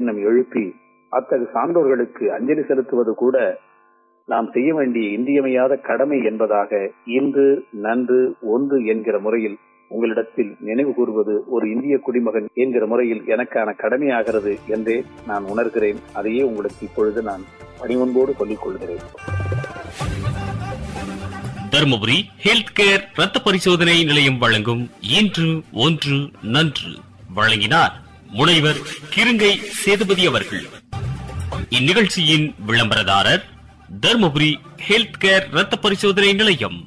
நம் எழுப்பி அத்தகு சான்றோர்களுக்கு அஞ்சலி செலுத்துவது கூட நாம் செய்ய வேண்டிய இன்றியமையாத கடமை என்பதாக இன்று நன்று ஒன்று என்கிற முறையில் உங்களிடத்தில் நினைவு கூறுவது ஒரு இந்திய குடிமகன் என்கிற முறையில் எனக்கான கடமையாகிறது என்றே நான் உணர்கிறேன் அதையே உங்களுக்கு இப்பொழுது நான் பணிவன்போடு சொல்லிக் கொள்கிறேன் தருமபுரி ஹெல்த் கேர் ரத்த பரிசோதனை நிலையம் வழங்கும் இன்று ஒன்று நன்று வழங்கினார் முனைவர் கிருங்கை சேதுபதி அவர்கள் இந்நிகழ்ச்சியின் விளம்பரதாரர் தருமபுரி ஹெல்த் கேர் ரத்த பரிசோதனை நிலையம்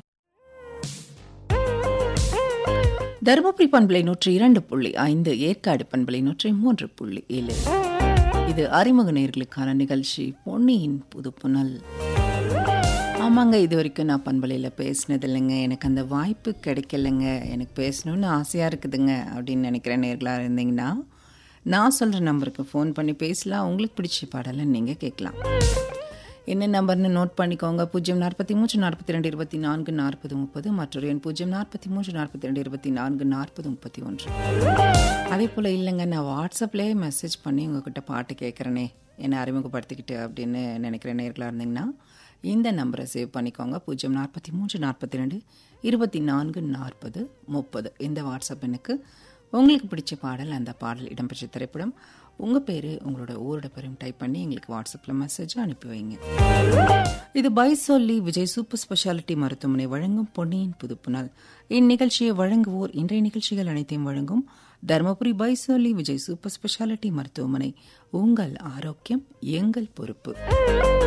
தருமபுரி பண்பலை நூற்றி இரண்டு புள்ளி ஐந்து ஏற்காடு பண்பலை நூற்றி மூன்று புள்ளி ஏழு இது அறிமுக நேர்களுக்கான நிகழ்ச்சி பொன்னியின் புதுப்புணல் ஆமாங்க இது வரைக்கும் நான் பண்பலையில் பேசினது இல்லைங்க எனக்கு அந்த வாய்ப்பு கிடைக்கலைங்க எனக்கு பேசணும்னு ஆசையாக இருக்குதுங்க அப்படின்னு நினைக்கிற நேர்களாக இருந்தீங்கன்னா நான் சொல்கிற நம்பருக்கு ஃபோன் பண்ணி பேசலாம் உங்களுக்கு பிடிச்ச பாடலை நீங்கள் கேட்கலாம் என்ன நம்பர்னு நோட் பண்ணிக்கோங்க பூஜ்ஜியம் நாற்பத்தி மூன்று நாற்பத்தி ரெண்டு இருபத்தி நான்கு நாற்பது முப்பது மற்றொரு எண் பூஜ்ஜியம் நாற்பத்தி மூன்று நாற்பத்தி ரெண்டு இருபத்தி நான்கு நாற்பது முப்பத்தி ஒன்று அதே போல் இல்லைங்க நான் வாட்ஸ்அப்லேயே மெசேஜ் பண்ணி உங்ககிட்ட பாட்டு கேட்குறேனே என்னை அறிமுகப்படுத்திக்கிட்டு அப்படின்னு நினைக்கிற நேர்களாக இருந்தீங்கன்னா இந்த நம்பரை சேவ் பண்ணிக்கோங்க பூஜ்ஜியம் நாற்பத்தி மூன்று நாற்பத்தி ரெண்டு இருபத்தி நான்கு நாற்பது முப்பது இந்த வாட்ஸ்அப் எனக்கு உங்களுக்கு பிடிச்ச பாடல் அந்த பாடல் இடம்பெற்ற திரைப்படம் உங்கள் பேர் உங்களோட ஊரோட பேரும் டைப் பண்ணி எங்களுக்கு வாட்ஸ்அப்பில் மெசேஜ் அனுப்பி வைங்க இது பை சொல்லி விஜய் சூப்பர் ஸ்பெஷாலிட்டி மருத்துவமனை வழங்கும் பொன்னியின் புதுப்புணல் இந்நிகழ்ச்சியை வழங்குவோர் இன்றைய நிகழ்ச்சிகள் அனைத்தையும் வழங்கும் தருமபுரி பை சொல்லி விஜய் சூப்பர் ஸ்பெஷாலிட்டி மருத்துவமனை உங்கள் ஆரோக்கியம் எங்கள் பொறுப்பு